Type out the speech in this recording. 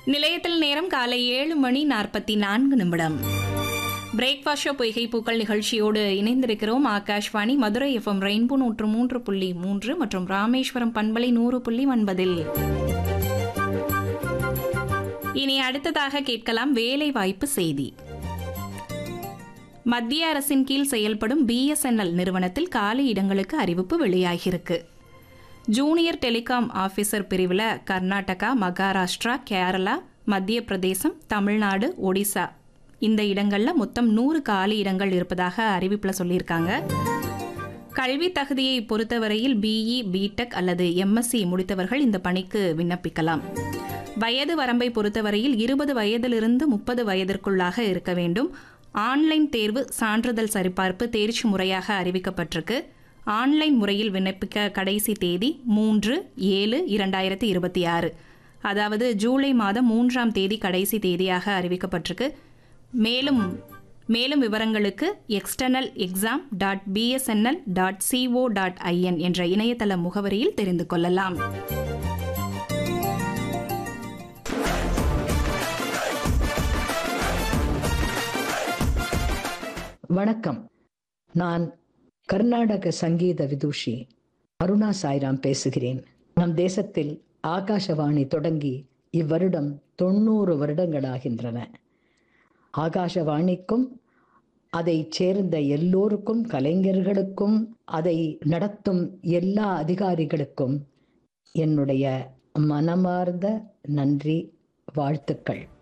நிலையத்தில் நேரம் காலை ஏழு மணி நாற்பத்தி நான்கு நிமிடம் பிரேக்ஃபாஸ்ட் ஷோ பொய்கை பூக்கள் நிகழ்ச்சியோடு இணைந்திருக்கிறோம் ஆகாஷ்வாணி மதுரை எஃப்எம் ரெயின்போ நூற்று மூன்று புள்ளி மூன்று மற்றும் ராமேஸ்வரம் பண்பலை நூறு புள்ளி ஒன்பதில் இனி அடுத்ததாக கேட்கலாம் வேலை வாய்ப்பு செய்தி மத்திய அரசின் கீழ் செயல்படும் பிஎஸ்என்எல் நிறுவனத்தில் காலி இடங்களுக்கு அறிவிப்பு வெளியாகியிருக்கு ஜூனியர் டெலிகாம் ஆஃபீஸர் பிரிவில் கர்நாடகா மகாராஷ்டிரா கேரளா மத்திய பிரதேசம் தமிழ்நாடு ஒடிசா இந்த இடங்களில் மொத்தம் நூறு காலி இடங்கள் இருப்பதாக அறிவிப்பில் சொல்லியிருக்காங்க கல்வி தகுதியை பொறுத்தவரையில் பிஇ பிடெக் அல்லது எம்எஸ்சி முடித்தவர்கள் இந்த பணிக்கு விண்ணப்பிக்கலாம் வயது வரம்பை பொறுத்தவரையில் இருபது வயதிலிருந்து முப்பது வயதிற்குள்ளாக இருக்க வேண்டும் ஆன்லைன் தேர்வு சான்றிதழ் சரிபார்ப்பு தேர்ச்சி முறையாக அறிவிக்கப்பட்டிருக்கு ஆன்லைன் முறையில் விண்ணப்பிக்க கடைசி தேதி மூன்று ஏழு இரண்டாயிரத்தி இருபத்தி ஆறு அதாவது ஜூலை மாதம் மூன்றாம் தேதி கடைசி தேதியாக அறிவிக்கப்பட்டிருக்கு மேலும் மேலும் விவரங்களுக்கு external exam dot BSNL dot CO dot IN என்ற இணையதள முகவரியில் தெரிந்து கொள்ளலாம் வணக்கம் நான் கர்நாடக சங்கீத விதூஷி அருணா சாய்ராம் பேசுகிறேன் நம் தேசத்தில் ஆகாஷவாணி தொடங்கி இவ்வருடம் தொண்ணூறு வருடங்களாகின்றன ஆகாஷவாணிக்கும் அதை சேர்ந்த எல்லோருக்கும் கலைஞர்களுக்கும் அதை நடத்தும் எல்லா அதிகாரிகளுக்கும் என்னுடைய மனமார்ந்த நன்றி வாழ்த்துக்கள்